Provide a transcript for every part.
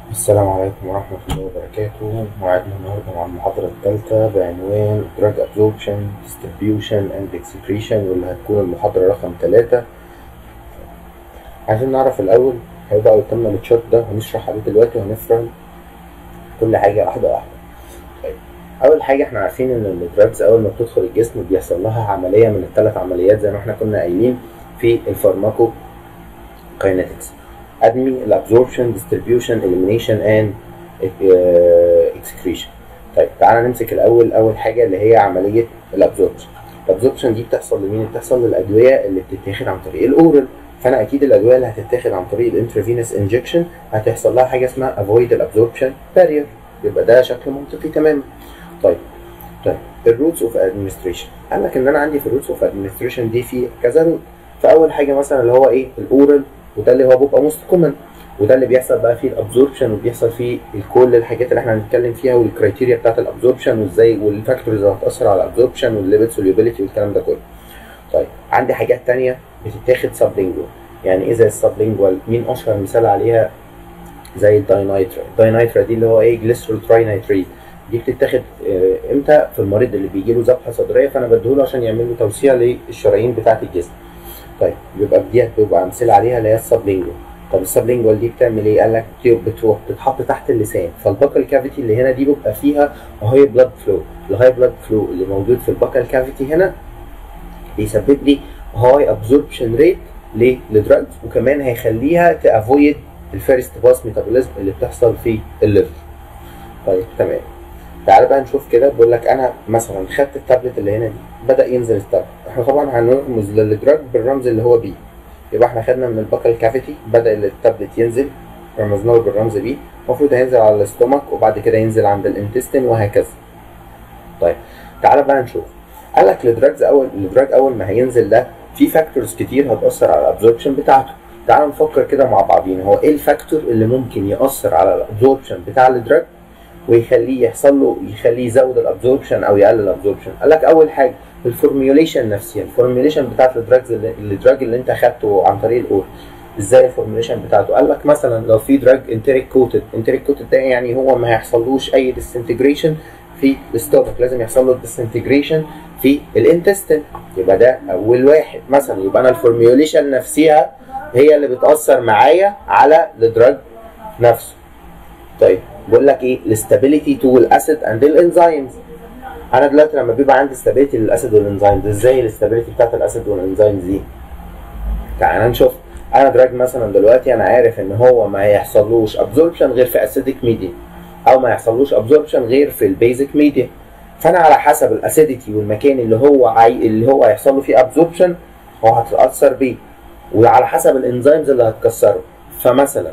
السلام عليكم ورحمة الله وبركاته موعدنا النهاردة مع المحاضرة الثالثة بعنوان Drug Absorption, Distribution and Excretion واللي هتكون المحاضرة رقم ثلاثة عايزين نعرف الأول هيبقى قدامنا التشارت ده هنشرح عليه دلوقتي وهنفهم كل حاجة واحدة واحدة طيب أول حاجة احنا عارفين إن الدراجز أول ما بتدخل الجسم بيحصل لها عملية من الثلاث عمليات زي ما احنا كنا قايلين في الفارماكو كاينetics ادمي الابزوربشن ديستريبيوشن اليمينيشن اند اكسكريشن طيب تعالى نمسك الاول اول حاجه اللي هي عمليه الابزوربشن الابزوربشن دي بتحصل لمين بتحصل للادويه اللي بتتاخد عن طريق الاورال فانا اكيد الادويه اللي هتتاخد عن طريق الانترافينوس انجكشن هتحصل لها حاجه اسمها افويد الابزوربشن بارير يبقى ده شكل منطقي تماما طيب طيب الروتس اوف ادمنستريشن قال لك ان انا عندي في الروتس اوف ادمنستريشن دي في كذا روت فاول حاجه مثلا اللي هو ايه الاورال وده اللي هو بيبقى موست كومن وده اللي بيحصل بقى فيه الابزوربشن وبيحصل فيه كل الحاجات اللي احنا هنتكلم فيها والكرايتيريا بتاعت الابزوربشن وازاي والفاكتورز اللي هتاثر على الابزوربشن والليبيد سوليوبيليتي والكلام ده كله. طيب عندي حاجات تانية بتتاخد سبلينجوال يعني ايه زي السبلينجوال مين اشهر مثال عليها زي الداينايترا الداينايترا دي اللي هو ايه جليسرول تراينايتريت دي بتتاخد امتى في المريض اللي بيجي له ذبحه صدريه فانا بديهوله عشان يعمل له توسيع للشرايين بتاعه الجسم طيب يبقى ديت بيبقى امثله عليها اللي هي السبلينجوال طب السبلينجوال دي بتعمل ايه؟ قال لك بتروح تتحط تحت اللسان فالباكال كافيتي اللي هنا دي بيبقى فيها هاي بلاد فلو الهاي بلاد فلو اللي موجود في الباكال كافيتي هنا بيسبب لي هاي ابزوربشن ريت للدراجز وكمان هيخليها تافويد الفيرست باس ميتابوليزم اللي بتحصل في الليفر طيب تمام تعال بقى نشوف كده بيقول لك انا مثلا خدت التابلت اللي هنا دي بدا ينزل التابلت احنا طبعا هنرمز للدراج بالرمز اللي هو بي يبقى احنا خدنا من الباكال كافيتي بدا التابلت ينزل رمزنا له بالرمز بي المفروض هينزل على الاستومك وبعد كده ينزل عند الانتستين وهكذا طيب تعال بقى نشوف قال لك الدراجز اول الدراج اول ما هينزل ده في فاكتورز كتير هتاثر على الابزوربشن بتاعته تعال نفكر كده مع بعضين هو ايه الفاكتور اللي ممكن ياثر على الابزوربشن بتاع الدراج ويخليه يحصل له يخليه يزود الابزوربشن او يقلل الابزوربشن قال لك اول حاجه الفورميوليشن نفسها الفورميوليشن بتاعت الدراجز اللي الدراج اللي انت اخدته عن طريق الاور ازاي الفورميوليشن بتاعته قال لك مثلا لو في دراج انتريك كوتد انتريك كوتد ده يعني هو ما هيحصلوش اي ديسنتجريشن في الاستومك لازم يحصل له ديسنتجريشن في الانتستين يبقى ده اول واحد مثلا يبقى انا الفورميوليشن نفسها هي اللي بتاثر معايا على الدراج نفسه طيب بقول لك ايه الاستابيليتي تو الاسيد اند الانزيمز انا دلوقتي لما بيبقى عندي استابيليتي للاسيد والانزيمز ازاي الاستابيليتي بتاعت الاسيد والانزيمز دي تعال نشوف انا دراج مثلا دلوقتي انا عارف ان هو ما هيحصلوش ابزوربشن غير في اسيدك ميديا او ما يحصلوش ابزوربشن غير في البيزك ميديا فانا على حسب الاسيديتي والمكان اللي هو عاي... اللي هو هيحصل له فيه ابزوربشن هو هتتاثر بيه وعلى حسب الانزيمز اللي هتكسره فمثلا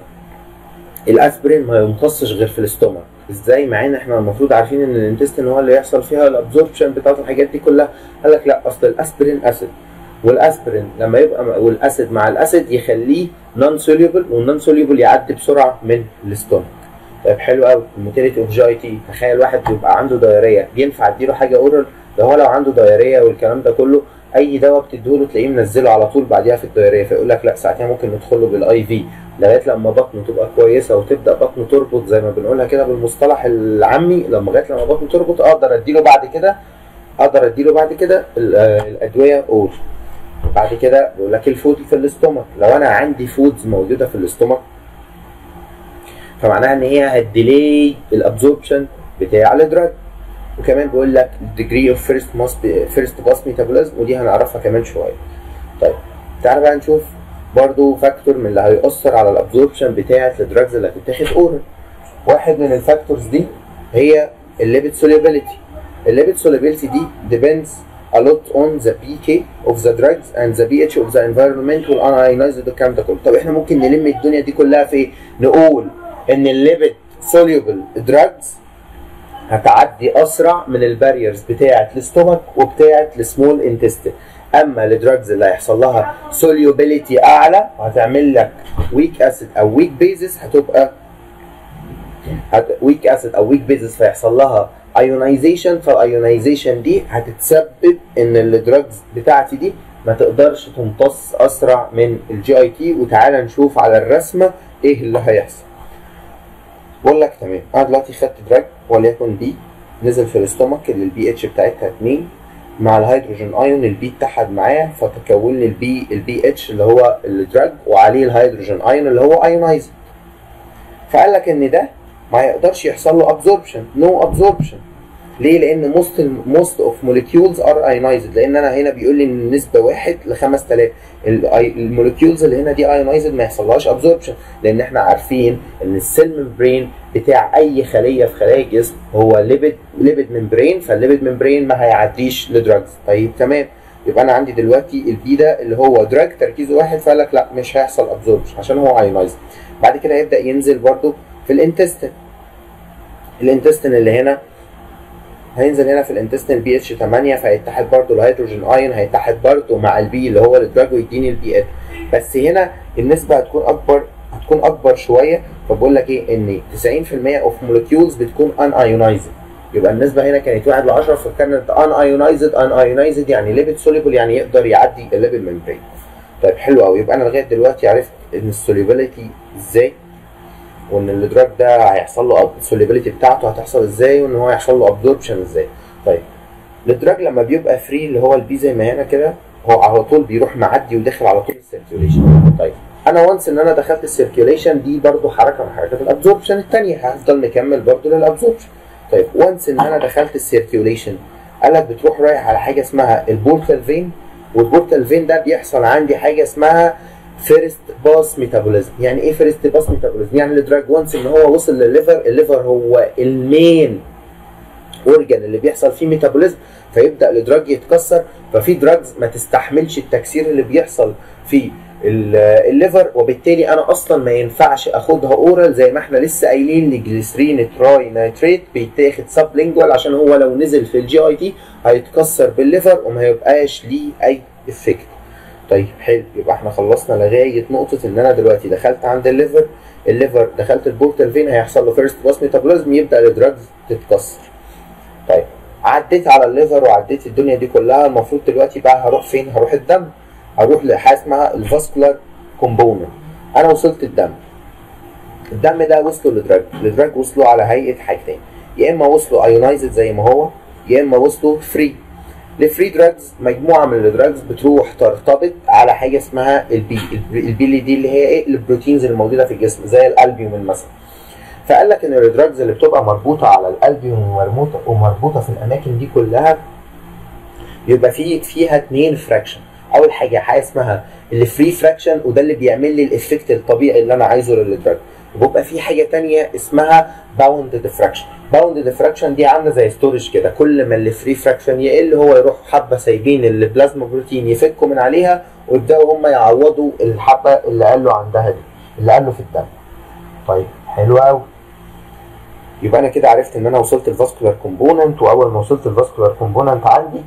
الاسبرين ما يمتصش غير في الاستومك ازاي مع ان احنا المفروض عارفين ان الانتستين هو اللي يحصل فيها الابزوربشن بتاعت الحاجات دي كلها قال لك لا اصل الاسبرين اسيد والاسبرين لما يبقى والاسيد مع الاسيد يخليه نون سوليبل والنون سوليبل يعدي بسرعه من الاستومك طيب حلو قوي الموتيليتي اوف جي تي تخيل واحد بيبقى عنده دايريه ينفع اديله حاجه اورال ده هو لو عنده دايريه والكلام ده كله اي دواء بتديله تلاقيه منزله على طول بعديها في الدايريه فيقول لك لا ساعتها ممكن ندخل له بالاي في لغايه لما بطنه تبقى كويسه وتبدا بطنه تربط زي ما بنقولها كده بالمصطلح العامي لما لغايه لما بطنه تربط اقدر اديله بعد كده اقدر اديله بعد كده الادويه اول بعد كده بيقول لك الفود في الاستومك لو انا عندي فودز موجوده في الاستومك فمعناها ان هي هتديلي الابزوربشن بتاع الدراج وكمان بيقول لك degree of first must first pass metabolism ودي هنعرفها كمان شويه. طيب تعال بقى نشوف برضو فاكتور من اللي هيأثر على الابزوربشن بتاعة الدراجز اللي هتتاخد اورال. واحد من الفاكتورز دي هي الليبيد solubility. الليبيد solubility دي depends a lot on the pK of the drugs and the pH of the environment والionized والكلام ده كله. طب احنا ممكن نلم الدنيا دي كلها في نقول ان الليبيد soluble drugs هتعدي اسرع من الباريرز بتاعه الاستومك وبتاعه السمول انتستين اما الدراجز اللي هيحصل لها سوليوبيليتي اعلى هتعمل لك ويك اسيد او ويك بيزس هتبقى هت... ويك اسيد او ويك بيزس فيحصل لها ايونايزيشن فالايونايزيشن دي هتتسبب ان الدراجز بتاعتي دي ما تقدرش تمتص اسرع من الجي اي تي وتعالى نشوف على الرسمه ايه اللي هيحصل بقول لك تمام انا دلوقتي خدت دراج وليكن بي نزل في الاستومك اللي البي اتش بتاعتها 2 مع الهيدروجين ايون البي اتحد معاه فتكون لي البي البي اتش اللي هو الدراج وعليه الهيدروجين ايون اللي هو ايونايزد فقال لك ان ده ما يقدرش يحصل له ابزوربشن نو ابزوربشن ليه؟ لان most most of molecules are ionized لان انا هنا بيقول لي ان النسبه 1 ل 5000 الموليكيولز اللي هنا دي ionized ما يحصلهاش absorption لان احنا عارفين ان السيل ممبرين بتاع اي خليه في خلايا الجسم هو ليبيد ليبيد ممبرين فالليبيد ممبرين ما هيعديش لدراجز طيب تمام يبقى انا عندي دلوقتي البي ده اللي هو دراج تركيزه واحد فقال لك لا مش هيحصل ابزوربشن عشان هو ايونايزد بعد كده يبدا ينزل برده في الانتستين الانتستين اللي هنا هينزل هنا في الانتستين بي اتش 8 فهيتحد برضه الهيدروجين ايون هيتحد برضه مع البي اللي هو الدراج ويديني البي اتش بس هنا النسبه هتكون اكبر هتكون اكبر شويه فبقول لك ايه ان 90% اوف مولكيولز بتكون ان ايونايزد يبقى النسبه هنا كانت 1 ل 10 فكانت ان ايونايزد ان ايونايزد يعني ليبيد سوليبل يعني يقدر يعدي الليبيد ممبرين طيب حلو قوي يبقى انا لغايه دلوقتي عرفت ان السوليبيليتي ازاي وان الدراج ده هيحصل له السوليبيليتي بتاعته هتحصل ازاي وان هو هيحصل له ابزوربشن ازاي طيب الدراج لما بيبقى فري اللي هو البي زي ما هنا كده هو على طول بيروح معدي وداخل على طول السيركيوليشن طيب انا وانس ان انا دخلت السيركيوليشن دي برضو حركه من حركات الابزوربشن الثانيه هفضل مكمل برضو للابزوربشن طيب وانس ان انا دخلت السيركيوليشن قال لك بتروح رايح على حاجه اسمها البورتال فين والبورتال فين ده بيحصل عندي حاجه اسمها فيرست باس ميتابوليزم يعني ايه فيرست باس ميتابوليزم يعني الدراج وانس ان هو وصل للليفر الليفر هو المين اورجان اللي بيحصل فيه ميتابوليزم فيبدا الدراج يتكسر ففي دراجز ما تستحملش التكسير اللي بيحصل في الليفر وبالتالي انا اصلا ما ينفعش اخدها اورال زي ما احنا لسه قايلين لجليسرين تراي نايتريت بيتاخد سب لينجوال عشان هو لو نزل في الجي اي تي هيتكسر بالليفر وما هيبقاش ليه اي افكت طيب حلو يبقى احنا خلصنا لغايه نقطه ان انا دلوقتي دخلت عند الليفر الليفر دخلت البورتال فين هيحصل له فيرست باس ميتابوليزم يبدا الدراجز تتكسر طيب عديت على الليفر وعديت الدنيا دي كلها المفروض دلوقتي بقى هروح فين هروح الدم هروح لحاجه اسمها الفاسكولار كومبوننت انا وصلت الدم الدم ده وصلوا لدراج الدراج وصلوا على هيئه حاجتين يا اما وصلوا ايونايزد زي ما هو يا اما وصلوا فري الفري دراجز مجموعه من الدراجز بتروح ترتبط على حاجه اسمها البي البي دي اللي هي ايه البروتينز الموجوده في الجسم زي الالبيومين مثلا فقال لك ان الدراجز اللي بتبقى مربوطه على الالبيوم ومربوطه ومربوطه في الاماكن دي كلها يبقى في فيها اثنين فراكشن اول حاجه حاجه اسمها الفري فراكشن وده اللي بيعمل لي الافكت الطبيعي اللي انا عايزه للدراج وبيبقى في حاجه تانية اسمها باوند ديفراكشن باوند ديفراكشن دي عامله زي ستورج كده كل ما الفري فراكشن يقل هو يروح حبه سايبين البلازما بروتين يفكوا من عليها ويبداوا هم يعوضوا الحبه اللي قالوا عندها دي اللي قالوا في الدم طيب حلو قوي يبقى انا كده عرفت ان انا وصلت الفاسكولار كومبوننت واول ما وصلت الفاسكولار كومبوننت عندي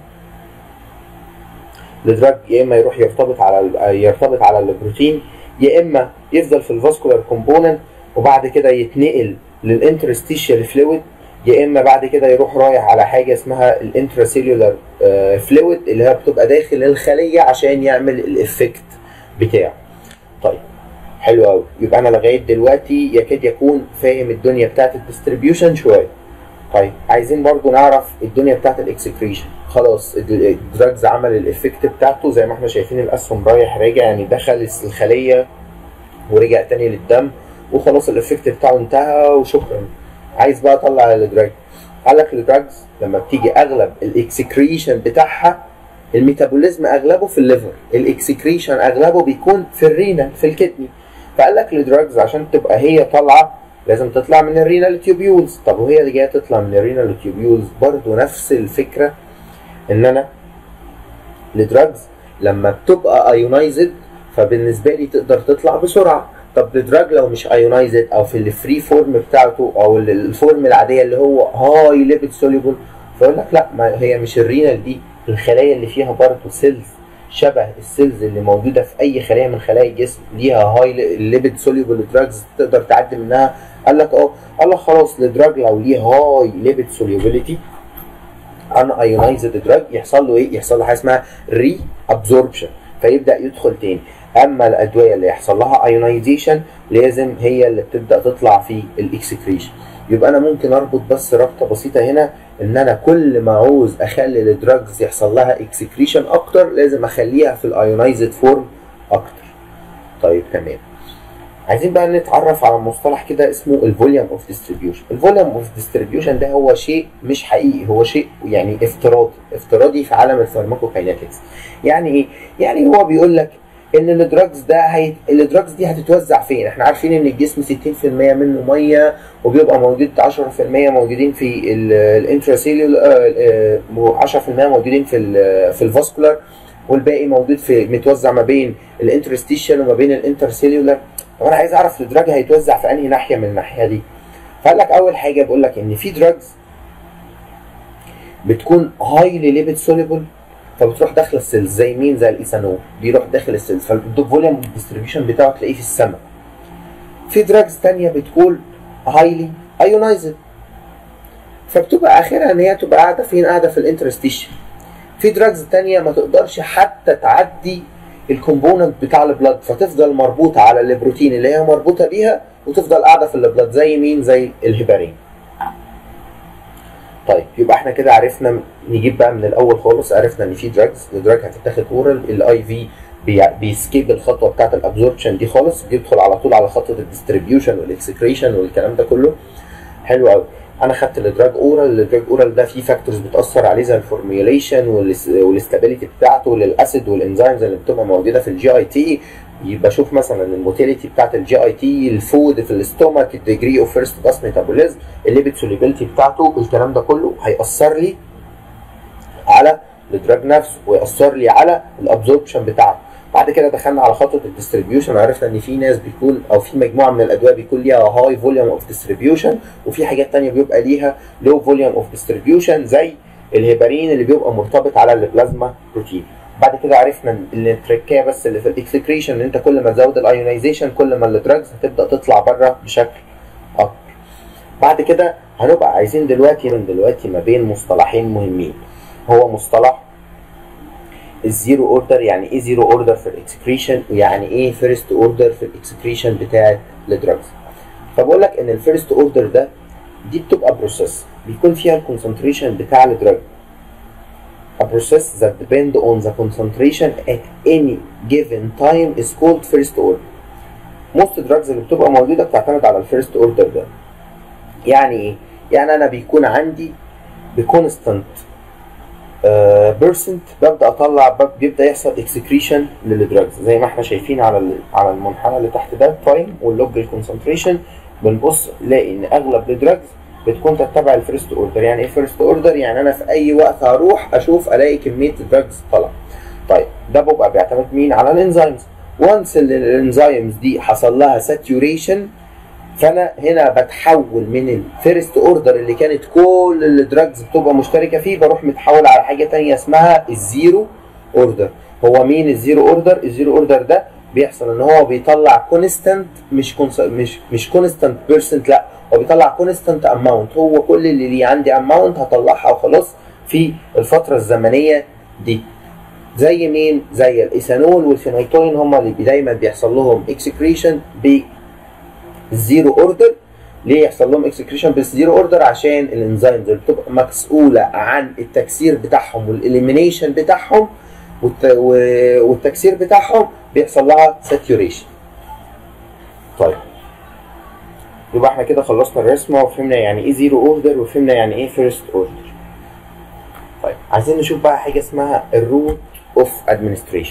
الدراج يا اما يروح يرتبط على يرتبط على البروتين يا اما يفضل في الفاسكولار كومبوننت وبعد كده يتنقل للانترستيشيال فلويد يا اما بعد كده يروح رايح على حاجه اسمها الانتراسيلولار فلويد اللي هي بتبقى داخل الخليه عشان يعمل الافكت بتاعه طيب حلو قوي يبقى انا لغايه دلوقتي يكاد يكون فاهم الدنيا بتاعت الديستريبيوشن شويه طيب عايزين برضو نعرف الدنيا بتاعت الاكسكريشن خلاص الدراجز عمل الافكت بتاعته زي ما احنا شايفين الاسهم رايح راجع يعني دخل الخليه ورجع تاني للدم وخلاص الافكت بتاعه انتهى وشكرا عايز بقى اطلع الدراج قال لك الدراجز لما بتيجي اغلب الاكسكريشن بتاعها الميتابوليزم اغلبه في الليفر الاكسكريشن اغلبه بيكون في الرينا في الكدني فقال لك الدراجز عشان تبقى هي طالعه لازم تطلع من الرينال تيوبيولز طب وهي اللي جايه تطلع من الرينال تيوبيولز برضو نفس الفكره ان انا الدراجز لما بتبقى ايونايزد فبالنسبه لي تقدر تطلع بسرعه طب الدراج لو مش ايونايزد او في الفري فورم بتاعته او الفورم العاديه اللي هو هاي ليبيد سوليبل فيقول لك لا ما هي مش الرينال دي الخلايا اللي فيها برضه سيلز شبه السيلز اللي موجوده في اي خلايا من خلايا الجسم ليها هاي ليبيد سوليبل دراجز تقدر تعدي منها قال لك اه قال لك خلاص الدراج لو ليه هاي ليبيد سوليبيليتي ان ايونايزد دراج يحصل له ايه؟ يحصل له حاجه اسمها ري ابزوربشن فيبدا يدخل تاني اما الادويه اللي يحصل لها ايونايزيشن لازم هي اللي بتبدا تطلع في الاكسكريشن يبقى انا ممكن اربط بس ربطه بسيطه هنا ان انا كل ما عاوز اخلي الدراجز يحصل لها اكسكريشن اكتر لازم اخليها في الايونايزد فورم اكتر طيب تمام عايزين بقى نتعرف على مصطلح كده اسمه الفوليوم اوف ديستريبيوشن الفوليوم اوف ديستريبيوشن ده هو شيء مش حقيقي هو شيء يعني افتراضي افتراضي في عالم الفارماكوكاينetics يعني ايه يعني هو بيقول لك ان الدراجز ده هي... الدراجز دي هتتوزع فين احنا عارفين ان الجسم 60% منه ميه وبيبقى موجود 10% موجودين في الانتراسيلول 10% موجودين في ال في الفاسكولار والباقي موجود في متوزع ما بين الانترستيشن وما بين الانترسيلولار طب انا عايز اعرف الدراج هيتوزع في انهي ناحيه من الناحيه دي فقال لك اول حاجه بيقول لك ان في دراجز بتكون هايلي ليبيد سوليبل فبتروح داخله السيلز زي مين زي الايثانول بيروح داخل السيلز فالفوليوم ديستريبيوشن بتاعه تلاقيه في السماء في دراجز تانية بتكون هايلي ايونايزد فبتبقى اخرها ان هي تبقى قاعده فين قاعده في الانترستيشن في دراجز تانية ما تقدرش حتى تعدي الكومبوننت بتاع البلد فتفضل مربوطه على البروتين اللي هي مربوطه بيها وتفضل قاعده في البلد زي مين زي الهيبارين طيب يبقى احنا كده عرفنا نجيب بقى من الاول خالص عرفنا ان في دراجز الدراج هتتاخد اورال الاي في بيسكيب الخطوه بتاعت الابزوربشن دي خالص بيدخل على طول على خطوه الديستريبيوشن والاكسكريشن والكلام ده كله حلو قوي انا خدت الدراج اورال الدراج اورال ده فيه فاكتورز بتاثر عليه زي الفورميوليشن والاستابيليتي بتاعته للاسيد والانزيمز اللي بتبقى موجوده في الجي اي تي يبقى شوف مثلا الموتيليتي بتاعت الجي اي تي الفود في الاستومك الديجري اوف فيرست باس ميتابوليزم الليبيد سوليبيلتي بتاعته الكلام ده كله هيأثر لي على الدراج نفسه ويأثر لي على الابزوربشن بتاعته بعد كده دخلنا على خطوه الديستريبيوشن وعرفنا ان في ناس بيكون او في مجموعه من الادويه بيكون ليها هاي فوليوم اوف ديستريبيوشن وفي حاجات ثانيه بيبقى ليها لو فوليوم اوف ديستريبيوشن زي الهيبارين اللي بيبقى مرتبط على البلازما بروتين بعد كده عرفنا ان التركيه بس اللي في الاكسكريشن ان انت كل ما تزود الايونايزيشن كل ما الدراجز هتبدا تطلع بره بشكل اكبر بعد كده هنبقى عايزين دلوقتي من دلوقتي ما بين مصطلحين مهمين هو مصطلح الزيرو اوردر يعني ايه زيرو اوردر في الاكسكريشن ويعني ايه فيرست اوردر في الاكسكريشن بتاعت الدراجز فبقول لك ان الفيرست اوردر ده دي بتبقى بروسيس بيكون فيها الكونسنتريشن بتاع الدراج A process that depend on the concentration at any given time is called first order. Most drugs اللي بتبقى موجودة بتعتمد على الفيرست اوردر ده. يعني ايه؟ يعني انا بيكون عندي بكونستانت بيرسنت ببدا اطلع بيبدا يحصل اكسكريشن للدراجز زي ما احنا شايفين على على المنحنى اللي تحت ده تايم واللوج الكونسنتريشن بنبص نلاقي ان اغلب الدراجز بتكون تتبع الفيرست اوردر يعني ايه فيرست اوردر يعني انا في اي وقت هروح اشوف الاقي كميه دراجز طالعه طيب ده بيبقى بيعتمد مين على الانزيمز وانس الانزيمز دي حصل لها ساتوريشن فانا هنا بتحول من الفيرست اوردر اللي كانت كل الدراجز بتبقى مشتركه فيه بروح متحول على حاجه تانية اسمها الزيرو اوردر هو مين الزيرو اوردر الزيرو اوردر ده بيحصل ان هو بيطلع كونستانت مش كونس مش مش كونستانت بيرسنت لا هو بيطلع كونستانت اماونت هو كل اللي ليه عندي اماونت هطلعها وخلاص في الفتره الزمنيه دي زي مين زي الايثانول والفينيتوين هم اللي دايما بيحصل لهم اكسكريشن بالزيرو اوردر ليه يحصل لهم اكسكريشن بالزيرو اوردر عشان الانزيمز اللي بتبقى مسؤوله عن التكسير بتاعهم والاليمينيشن بتاعهم والتكسير بتاعهم بيحصل لها ساتوريشن طيب يبقى احنا كده خلصنا الرسمه وفهمنا يعني ايه زيرو اوردر وفهمنا يعني ايه فيرست اوردر طيب عايزين نشوف بقى حاجه اسمها الروت اوف ادمنستريشن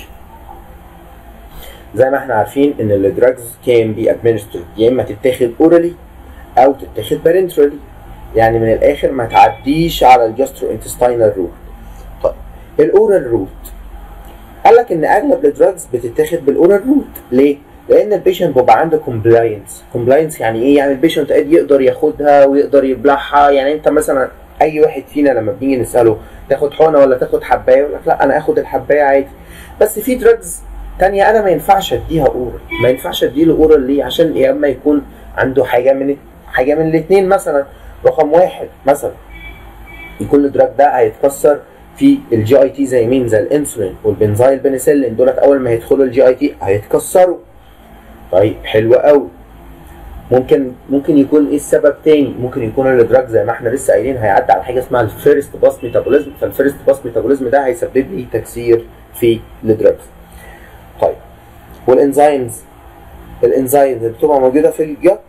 زي ما احنا عارفين ان الدراجز كان بي ادمنسترد يا اما تتاخد اورالي او تتاخد بارنترالي يعني من الاخر ما تعديش على الجاسترو انتستينال روت طيب الاورال روت قال لك ان اغلب الدراجز بتتاخد بالاورال روت ليه؟ لان البيشنت بيبقى عنده كومبلاينس كومبلاينس يعني ايه يعني البيشنت قد يقدر ياخدها ويقدر يبلعها يعني انت مثلا اي واحد فينا لما بنيجي نساله تاخد حقنه ولا تاخد حبايه يقول لك لا انا اخد الحبايه عادي بس في دراجز تانية انا ما ينفعش اديها اورال ما ينفعش اديله اورال ليه عشان يا اما يكون عنده حاجه من حاجه من الاثنين مثلا رقم واحد مثلا يكون الدراج ده هيتكسر في الجي اي تي زي مين زي الانسولين والبنزايل بنسلين دولت اول ما يدخلوا الجي اي تي هيتكسروا طيب حلو قوي ممكن ممكن يكون ايه السبب تاني ممكن يكون الادراج زي ما احنا لسه قايلين هيعدي على حاجه اسمها الفيرست باس ميتابوليزم فالفيرست باس ميتابوليزم ده هيسبب لي تكسير في الادراجز طيب والانزيمز الانزيمز اللي بتبقى موجوده في الجت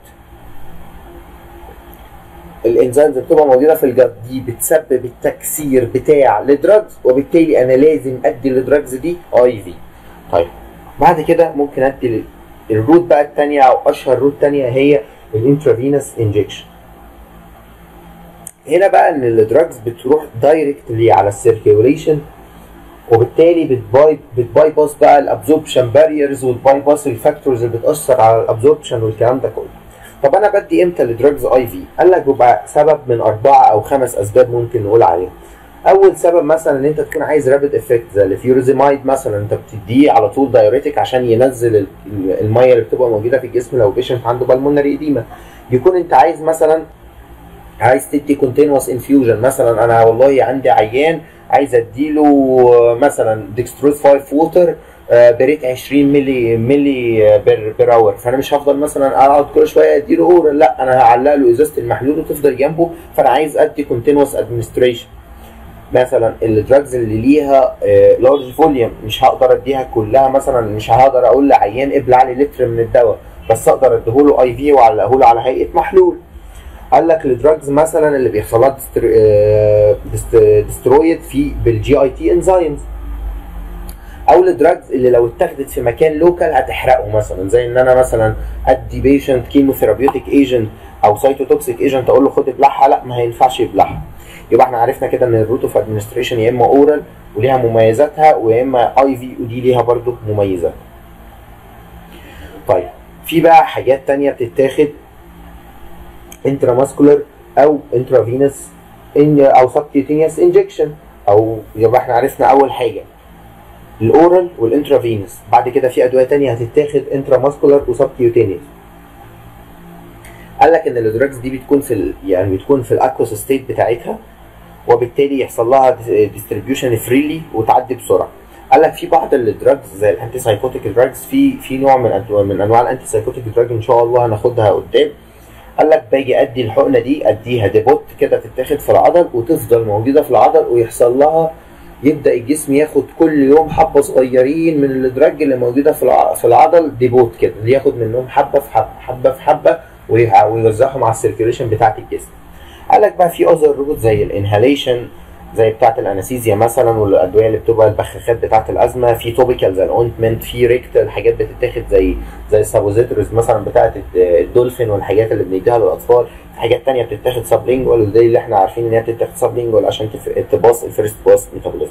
الانزيمز اللي بتبقى موجوده في الجت دي بتسبب التكسير بتاع الدراجز وبالتالي انا لازم ادي الدراجز دي اي في طيب بعد كده ممكن ادي الروت بقى الثانيه او اشهر روت ثانيه هي الانترافينوس انجكشن هنا بقى ان الدراجز بتروح دايركتلي على السيركيوليشن وبالتالي بتباي بتباي باس بقى الابزوربشن باريرز والباي باس الفاكتورز اللي بتاثر على الابزوربشن والكلام ده كله طب انا بدي امتى الدراجز اي في قال لك بيبقى سبب من اربعه او خمس اسباب ممكن نقول عليهم اول سبب مثلا ان انت تكون عايز رابid افكت زي الفيوريزيمايد مثلا انت بتديه على طول دايوريتك عشان ينزل الميه اللي بتبقى موجوده في الجسم لو بيشنت عنده بالمونري اديما يكون انت عايز مثلا عايز تدي كونتينوس انفيوجن مثلا انا والله عندي عيان عايز اديله مثلا ديكستروز 5 ووتر بريت 20 ملي ملي بير بير اور فانا مش هفضل مثلا اقعد كل شويه اديله اورال لا انا هعلق له ازازه المحلول وتفضل جنبه فانا عايز ادي كونتينوس ادمنستريشن مثلا الدراجز اللي ليها لارج فوليوم مش هقدر اديها كلها مثلا مش هقدر اقول لعيان ابلع لي لتر من الدواء بس اقدر اديهوله اي في واعلقه له على هيئه محلول قال لك الدراجز مثلا اللي بيحصل لها ديسترويد في بالجي اي تي انزيمز او الدراجز اللي لو اتاخدت في مكان لوكال هتحرقه مثلا زي ان انا مثلا ادي بيشنت كيموثيرابيوتيك ايجنت او سايتوتوكسيك ايجنت اقول له خد ابلعها لا ما هينفعش يبلعها يبقى احنا عرفنا كده ان الروت اوف ادمنستريشن يا اما اورال وليها مميزاتها ويا اما اي في ودي ليها برضو مميزات طيب في بقى حاجات تانية بتتاخد انتراماسكولار او انترافينوس ان او سبكيوتينيوس انجكشن او يبقى احنا عرفنا اول حاجه الاورال والانترافينوس بعد كده في ادويه تانية هتتاخد انتراماسكولار وسبكيوتينيوس قال لك ان الدراجز دي بتكون في ال... يعني بتكون في الاكوس ستيت بتاعتها وبالتالي يحصل لها ديستريبيوشن فريلي وتعدي بسرعه قال لك في بعض الدراجز زي الانتي سايكوتيك دراجز في في نوع من أدو... من انواع الانتي سايكوتيك دراج ان شاء الله هناخدها قدام قال لك باجي ادي الحقنه دي اديها ديبوت كده تتاخد في العضل وتفضل موجوده في العضل ويحصل لها يبدا الجسم ياخد كل يوم حبه صغيرين من الدراج اللي موجوده في الع... في العضل ديبوت كده ياخد منهم حبه في حبه حبه في حبه ويوزعهم على السيركيوليشن بتاعت الجسم قال لك بقى في اذر روت زي الانهاليشن زي بتاعه الانستيزيا مثلا والادويه اللي بتبقى البخاخات بتاعه الازمه في توبيكال زي الاونتمنت في ريكتال حاجات بتتاخد زي زي السابوزيتورز مثلا بتاعه الدولفين والحاجات اللي بنديها للاطفال في حاجات تانية بتتاخد سابلينجوال ودي اللي احنا عارفين ان هي بتتاخد سابلينجوال عشان تباص الفيرست باس ميتابوليزم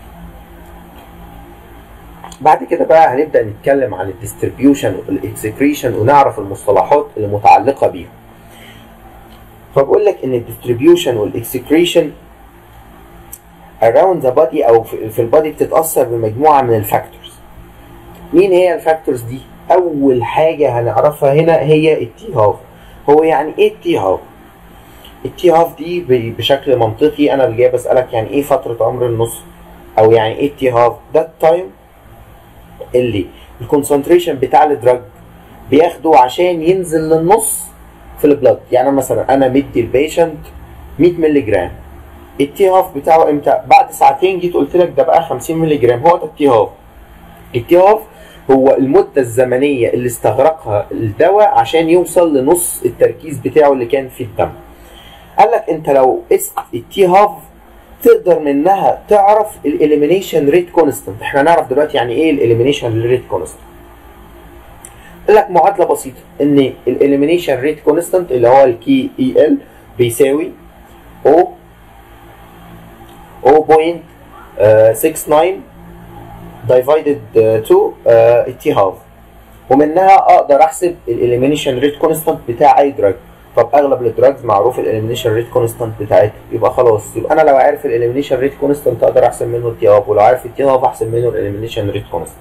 بعد كده بقى هنبدا نتكلم عن الديستريبيوشن والاكسكريشن ونعرف المصطلحات اللي متعلقه بيهم فبقول لك ان الديستريبيوشن والاكسكريشن around the body او في البادي بتتاثر بمجموعه من الفاكتورز مين هي الفاكتورز دي اول حاجه هنعرفها هنا هي التي هاف هو يعني ايه التي هاف التي هاف دي بشكل منطقي انا اللي جاي بسالك يعني ايه فتره عمر النص او يعني ايه التي هاف ده التايم اللي الكونسنتريشن بتاع الدراج بياخده عشان ينزل للنص في البلد يعني مثلا انا مدي البيشنت 100 مللي جرام التي هاف بتاعه امتى؟ بعد ساعتين جيت قلت لك ده بقى 50 مللي جرام هو ده التي هاف التي هاف هو المدة الزمنية اللي استغرقها الدواء عشان يوصل لنص التركيز بتاعه اللي كان في الدم قال لك انت لو قست التي هاف تقدر منها تعرف الاليمينيشن ريت كونستنت احنا نعرف دلوقتي يعني ايه الاليمينيشن ريت كونستنت قال لك معادله بسيطه ان الاليمينيشن ريت كونستنت اللي هو الكي اي ال بيساوي او 0.69 divided to التي هاف ومنها اقدر احسب الاليمينيشن ريت كونستنت بتاع اي دراج طب اغلب الدراجز معروف الاليمينيشن ريت كونستنت بتاعتها يبقى خلاص يبقى انا لو عارف الاليمينيشن ريت كونستنت اقدر احسب منه التي هاف ولو عارف التي هاف احسب منه الاليمينيشن ريت كونستنت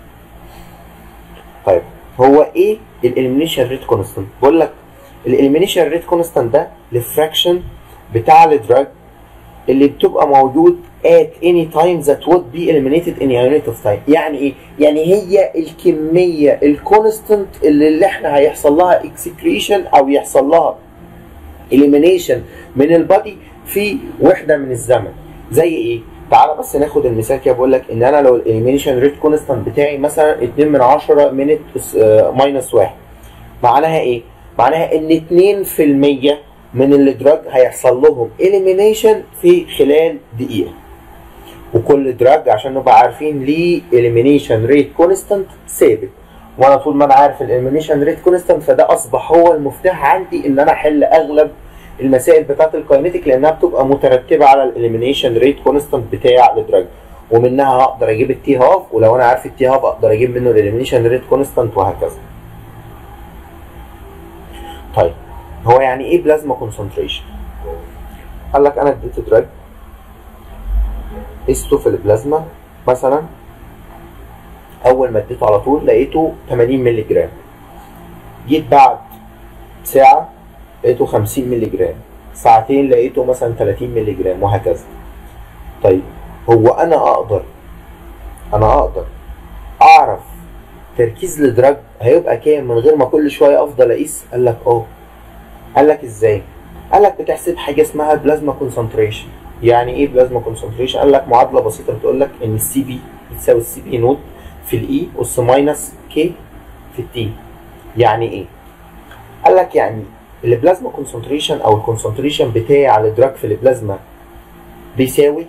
طيب هو ايه الاليمينيشن ريت كونستنت بقول لك الاليمينيشن ريت كونستنت ده الفراكشن بتاع الدراج اللي بتبقى موجود at any time that would be eliminated in a unit of time يعني ايه يعني هي الكميه الكونستنت اللي, اللي احنا هيحصل لها excretion او يحصل لها elimination من البادي في وحده من الزمن زي ايه تعالى بس ناخد المثال كده بقول لك ان انا لو الاليمينيشن ريت كونستانت بتاعي مثلا 2 من 10 مينت ماينس 1 معناها ايه؟ معناها ان 2% من الدراج هيحصل لهم اليمينيشن في خلال دقيقه وكل دراج عشان نبقى عارفين ليه اليمينيشن ريت كونستانت ثابت وانا طول ما انا عارف الاليمينيشن ريت كونستانت فده اصبح هو المفتاح عندي ان انا احل اغلب المسائل بتاعت الكاينيتيك لانها بتبقى مترتبه على الاليمينيشن ريت كونستانت بتاع الدراج ومنها هقدر اجيب التي هاف ولو انا عارف التي هاف اقدر اجيب منه الاليمينيشن ريت كونستانت وهكذا. طيب هو يعني ايه بلازما كونسنتريشن؟ قال لك انا اديت دراج قسته في البلازما مثلا اول ما اديته على طول لقيته 80 مللي جرام جيت بعد ساعه لقيته 50 مللي جرام ساعتين لقيته مثلا 30 مللي جرام وهكذا طيب هو انا اقدر انا اقدر اعرف تركيز الدراج هيبقى كام من غير ما كل شويه افضل اقيس قال لك اه قال لك ازاي قال لك بتحسب حاجه اسمها بلازما كونسنتريشن يعني ايه بلازما كونسنتريشن قال لك معادله بسيطه بتقول لك ان السي بي بتساوي السي بي نوت في الاي اس ماينس كي في التي يعني ايه قال لك يعني البلازما كونسنتريشن او الكونسنتريشن بتاع الدراج في البلازما بيساوي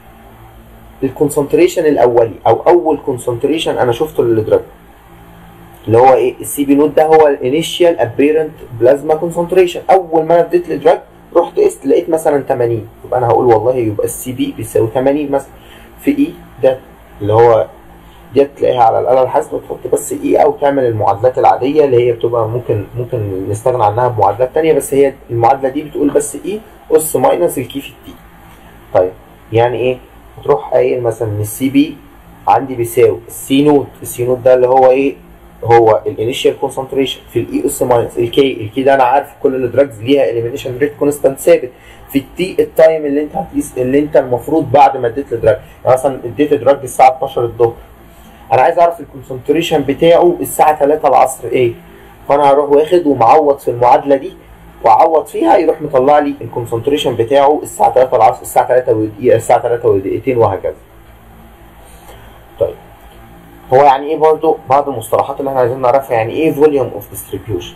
الكونسنتريشن الاولي او اول كونسنتريشن انا شفته للدراج اللي هو ايه السي بي نوت ده هو الانيشال ابيرنت بلازما كونسنتريشن اول ما انا اديت للدراج رحت قست لقيت مثلا 80 يبقى انا هقول والله يبقى السي بي بيساوي 80 مثلا في اي ده اللي هو دي تلاقيها على الاله الحاسبه تحط بس اي او تعمل المعادلات العاديه اللي هي بتبقى ممكن ممكن نستغنى عنها بمعادلات ثانيه بس هي المعادله دي بتقول بس اي اس ماينس الكي في التي طيب يعني ايه تروح قايل مثلا ان السي بي عندي بيساوي السي نوت السي نوت ده اللي هو ايه هو الانيشال كونسنتريشن في الاي اس ماينس الكي الكي ده انا عارف كل الدراجز ليها اليمينيشن ريت كونستانت ثابت في التي التايم اللي انت هتقيس اللي انت المفروض بعد ما اديت الدراج يعني مثلا اديت الدراج الساعه 12 الظهر انا عايز اعرف الكونسنتريشن بتاعه الساعه 3 العصر ايه فانا هروح واخد ومعوض في المعادله دي واعوض فيها يروح مطلع لي الكونسنتريشن بتاعه الساعه 3 العصر الساعه 3 ودقيقه الساعه 3 ودقيقتين وهكذا طيب هو يعني ايه برضو بعض المصطلحات اللي احنا عايزين نعرفها يعني ايه فوليوم اوف ديستريبيوشن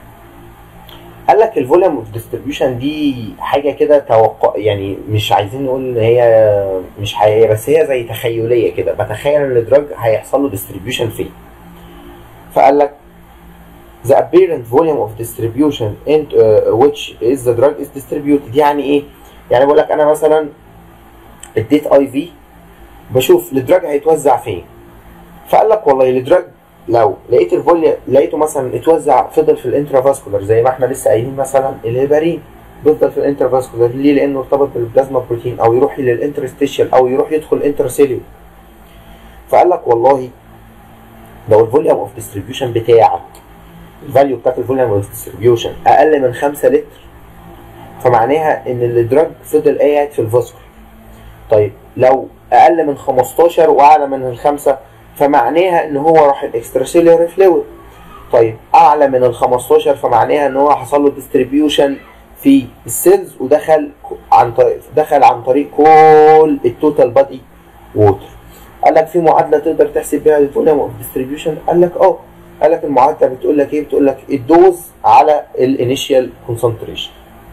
قال لك الفوليوم اوف ديستريبيوشن دي حاجه كده توقع يعني مش عايزين نقول ان هي مش حقيقيه بس هي زي تخيليه كده بتخيل ان الدراج هيحصل له ديستريبيوشن فين فقال لك the apparent volume of distribution in uh, which is the drug is distributed يعني ايه يعني بقول لك انا مثلا اديت اي في بشوف الدراج هيتوزع فين فقال لك والله الدراج لو لقيت الفوليوم لقيته مثلا اتوزع فضل في الانترافاسكولار زي ما احنا لسه قايلين مثلا الهيبارين بيفضل في الانترافاسكولار ليه؟ لانه ارتبط بالبلازما بروتين او يروح للانترستيشال او يروح يدخل انترسيليو فقال لك والله لو الفوليوم اوف ديستريبيوشن بتاعك الفاليو بتاعت الفوليوم اوف ديستريبيوشن اقل من 5 لتر فمعناها ان الدراج فضل قاعد في الفاسكولار طيب لو اقل من 15 واعلى من الخمسه فمعناها ان هو راح الاكستراسيلولار فلويد طيب اعلى من ال 15 فمعناها ان هو حصل له ديستريبيوشن في السيلز ودخل عن طريق دخل عن طريق كل التوتال بادي ووتر قال لك في معادله تقدر تحسب بيها الفوليوم اوف ديستريبيوشن قال لك اه قال لك المعادله بتقول لك ايه بتقول لك الدوز على الانيشال كونسنتريشن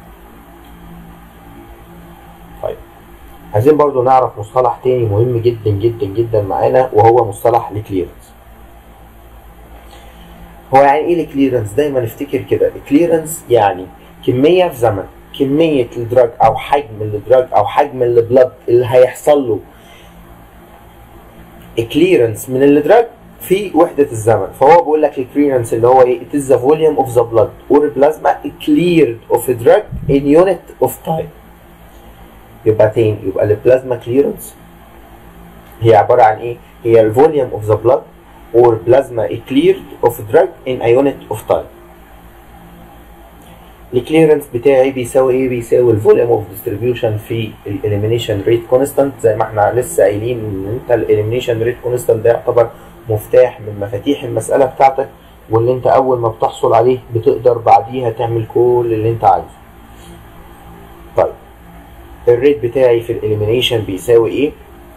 طيب عايزين برضو نعرف مصطلح تاني مهم جدا جدا جدا معانا وهو مصطلح الكليرنس هو يعني ايه الكليرنس دايما نفتكر كده الكليرنس يعني كميه في زمن كميه الدراج او حجم الدراج او حجم البلد اللي هيحصل له كليرنس من الدراج في وحدة الزمن فهو بيقول لك الكليرنس اللي هو ايه it is the volume of the blood or plasma cleared of a drug in unit of time يبقى تاني يبقى البلازما كليرنس هي عبارة عن ايه؟ هي الفوليوم اوف ذا بلاد or plasma cleared of drug in a unit of time الكليرنس بتاعي بيساوي ايه بيساوي الفوليوم اوف ديستريبيوشن في الاليمينيشن ريت كونستانت زي ما احنا لسه قايلين ان انت الاليمينيشن ريت كونستانت ده يعتبر مفتاح من مفاتيح المساله بتاعتك واللي انت اول ما بتحصل عليه بتقدر بعديها تعمل كل اللي انت عايزه طيب الريت بتاعي في الاليمينيشن بيساوي ايه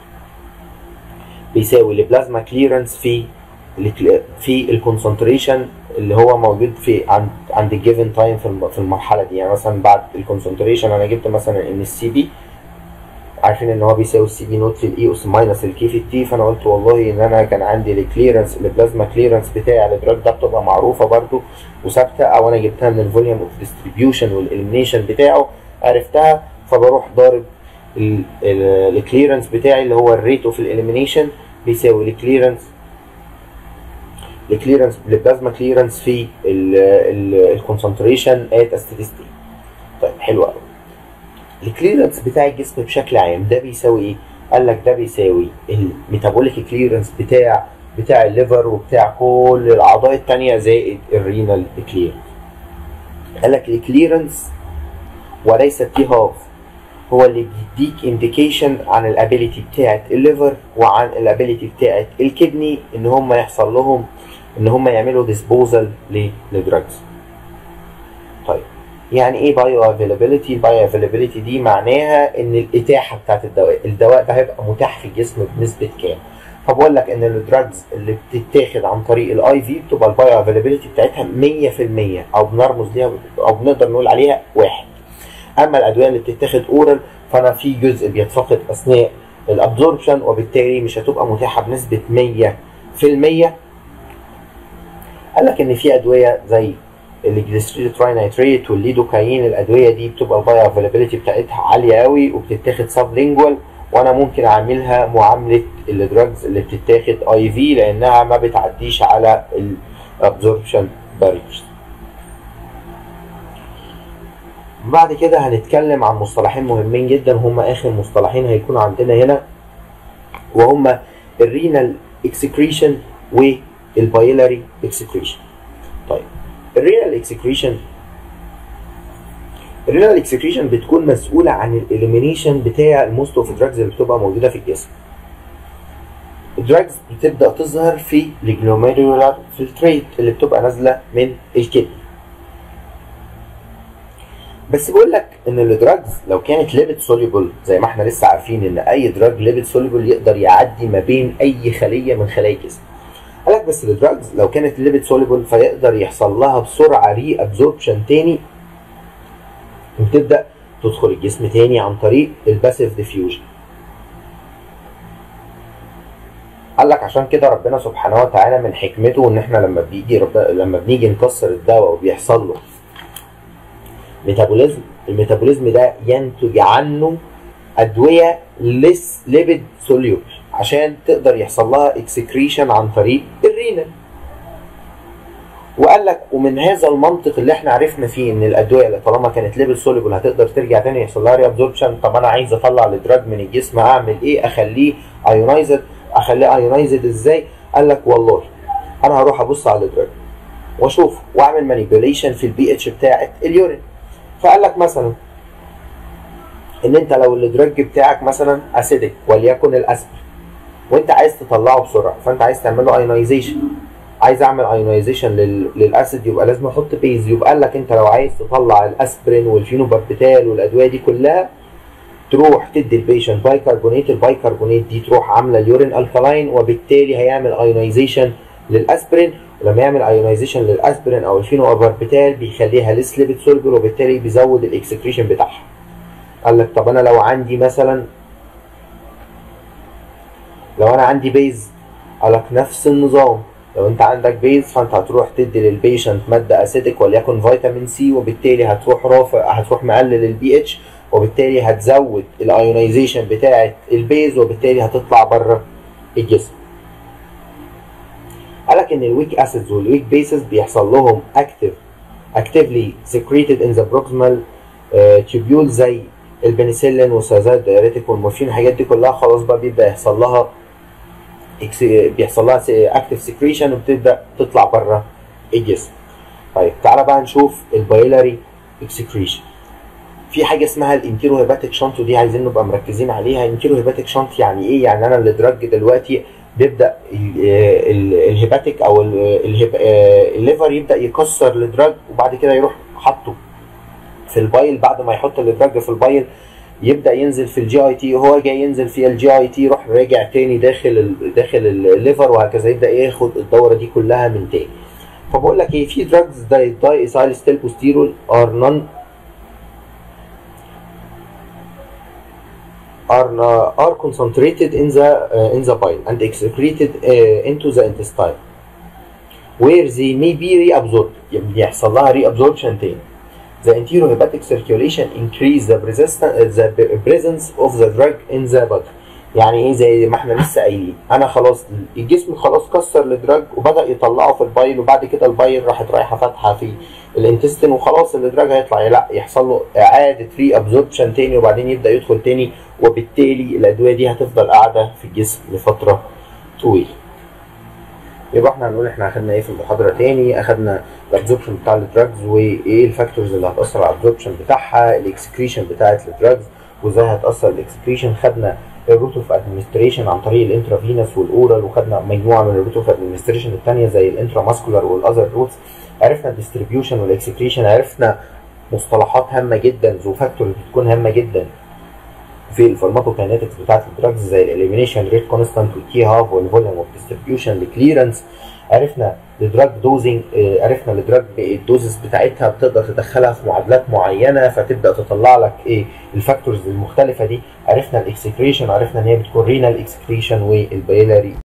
بيساوي البلازما كليرنس في في الكونسنتريشن اللي هو موجود في عند عند الجيفن تايم في في المرحله دي يعني مثلا بعد الكونسنتريشن انا جبت مثلا ان السي بي عارفين ان هو بيساوي السي بي نوت في الاي اس ماينس الكي في التي فانا قلت والله ان انا كان عندي الكليرنس البلازما كليرنس بتاع الدراج ده بتبقى معروفه برده وثابته او انا جبتها من الفوليوم اوف ديستريبيوشن والاليمينيشن بتاعه عرفتها فبروح ضارب الكليرنس بتاعي اللي هو الريت اوف الاليمينيشن بيساوي الكليرنس الكليرنس البلازما كليرنس في الكونسنتريشن ات ستيدي طيب حلو قوي الكليرنس بتاع الجسم بشكل عام ده بيساوي ايه؟ قال لك ده بيساوي الميتابوليك كليرنس بتاع بتاع الليفر وبتاع كل الاعضاء التانية زائد الرينال كليرنس قال لك الكليرنس وليس تي هاف هو اللي بيديك انديكيشن عن الابيليتي بتاعت الليفر وعن الابيليتي بتاعت الكدني ان هم يحصل لهم ان هم يعملوا ديسبوزال للدراجز طيب يعني ايه بايو افيلابيلتي البايو افيلابيلتي دي معناها ان الاتاحه بتاعت الدواء الدواء ده هيبقى متاح في الجسم بنسبه كام فبقول لك ان الدراجز اللي بتتاخد عن طريق الاي في بتبقى البايو افيلابيلتي بتاعتها 100% او بنرمز ليها او بنقدر نقول عليها واحد اما الادويه اللي بتتاخد اورال فانا في جزء بيتفقد اثناء الابزوربشن وبالتالي مش هتبقى متاحه بنسبه 100% قال لك ان في ادويه زي الجليسريد تراينيتريت والليدوكاين الادويه دي بتبقى البايو افيلابيلتي بتاعتها عاليه قوي وبتتاخد سب لينجوال وانا ممكن اعملها معامله الدراجز اللي بتتاخد اي في لانها ما بتعديش على الابزوربشن باريرز بعد كده هنتكلم عن مصطلحين مهمين جدا هما اخر مصطلحين هيكونوا عندنا هنا وهما الرينال اكسكريشن والبايلاري اكسكريشن طيب الرينال اكسكريشن الرينال اكسكريشن بتكون مسؤولة عن الاليمينيشن بتاع الموست اوف دراجز اللي بتبقى موجودة في الجسم الدراجز بتبدأ تظهر في الجلوميرولار فلتريت اللي بتبقى نازلة من الكدني بس بيقول لك ان الدراجز لو كانت ليبيد سوليبل زي ما احنا لسه عارفين ان اي دراج ليبيد سوليبل يقدر يعدي ما بين اي خليه من خلايا الجسم قال لك بس الدراجز لو كانت ليبيد سوليبل فيقدر يحصل لها بسرعه ري ابزوربشن تاني وتبدا تدخل الجسم تاني عن طريق الباسيف ديفيوجن قال لك عشان كده ربنا سبحانه وتعالى من حكمته ان احنا لما بيجي رب... لما بنيجي نكسر الدواء وبيحصل له ميتابوليزم الميتابوليزم ده ينتج عنه ادويه لس ليبيد سوليوبل عشان تقدر يحصل لها اكسكريشن عن طريق الرينال وقال لك ومن هذا المنطق اللي احنا عرفنا فيه ان الادويه اللي طالما كانت ليبل سوليبل هتقدر ترجع تاني يحصل لها ري ابزوربشن طب انا عايز اطلع الدراج من الجسم اعمل ايه اخليه ايونايزد اخليه ايونايزد ازاي قال لك والله انا هروح ابص على الدراج واشوف واعمل مانيبيوليشن في البي اتش بتاعت اليورين فقال لك مثلا ان انت لو الدراج بتاعك مثلا اسيدك وليكن الاسبر وانت عايز تطلعه بسرعه فانت عايز تعمل له ايونايزيشن عايز اعمل ايونايزيشن لل... للاسيد يبقى لازم احط بيز يبقى قال لك انت لو عايز تطلع الاسبرين والفينوباربيتال والادويه دي كلها تروح تدي البيشنت بايكربونات البايكربونات دي تروح عامله اليورين الكالاين وبالتالي هيعمل ايونايزيشن للاسبرين ولما يعمل ايونايزيشن للاسبرين او الفينوباربيتال بيخليها ليس ليبيد سولبل وبالتالي بيزود الاكسكريشن بتاعها قال لك طب انا لو عندي مثلا لو انا عندي بيز قال لك نفس النظام لو انت عندك بيز فانت هتروح تدي للبيشنت ماده اسيدك وليكن فيتامين سي وبالتالي هتروح رافع هتروح مقلل البي اتش وبالتالي هتزود الايونايزيشن بتاعه البيز وبالتالي هتطلع بره الجسم قالك ان الويك اسيدز والويك بيسز بيحصل لهم اكتف actively secreted in the proximal uh, tubule زي البنسلين والسازات دايريتك والمورفين الحاجات دي كلها خلاص بقى بيبدا يحصل لها بيحصل لها اكتف سكريشن وبتبدا تطلع بره الجسم طيب تعالى بقى نشوف البايلاري اكسكريشن في حاجه اسمها الانتيرو هيباتيك شنط ودي عايزين نبقى مركزين عليها انتيرو هيباتيك شنط يعني ايه يعني انا الدراج دلوقتي بيبدا الهيباتيك او الليفر يبدا يكسر الدراج وبعد كده يروح حاطه في البايل بعد ما يحط الدراج في البايل يبدا ينزل في الجي اي تي وهو جاي ينزل في الجي اي تي يروح راجع تاني داخل ال داخل الليفر وهكذا يبدا ياخد الدوره دي كلها من تاني فبقول لك ايه في دراجز زي الداي ايثايل ستيلبوستيرول ار نون are uh, are concentrated in the uh, in the bile and excreted uh, into the intestine where they may be reabsorbed يعني يحصل لها reabsorption تاني the enterohepatic circulation increase the resistance the presence of the drug in the body يعني ايه زي ما احنا لسه قايلين انا خلاص الجسم خلاص كسر الدراج وبدا يطلعه في البايل وبعد كده البايل راحت رايحه فاتحه في الانتستين وخلاص الدراج هيطلع لا يحصل له اعاده ري ابزوربشن تاني وبعدين يبدا يدخل تاني وبالتالي الادويه دي هتفضل قاعده في الجسم لفتره طويله يبقى احنا هنقول احنا اخدنا ايه في المحاضره تاني اخدنا الابزوربشن بتاع الدراجز وايه الفاكتورز اللي هتاثر على الابزوربشن بتاعها الاكسكريشن بتاعت الدراجز وازاي هتاثر الاكسكريشن خدنا الروت اوف ادمنستريشن عن طريق الانترافينوس والاورال وخدنا مجموعه من الروت اوف ادمنستريشن الثانيه زي الانتراماسكولار والاذر روتس عرفنا الديستريبيوشن والاكسكريشن عرفنا مصطلحات هامه جدا ذو فاكتورز بتكون هامه جدا في الفارماكوكاينetics بتاعت الدراجز زي الاليمينيشن ريت كونستانت والكي هاف والفوليوم اوف ديستريبيوشن الكليرنس عرفنا الدراج دوزنج عرفنا الدراج الدوزز بتاعتها بتقدر تدخلها في معادلات معينه فتبدا تطلع لك ايه الفاكتورز المختلفه دي عرفنا الاكسكريشن عرفنا ان هي بتكون رينال اكسكريشن والبيلاري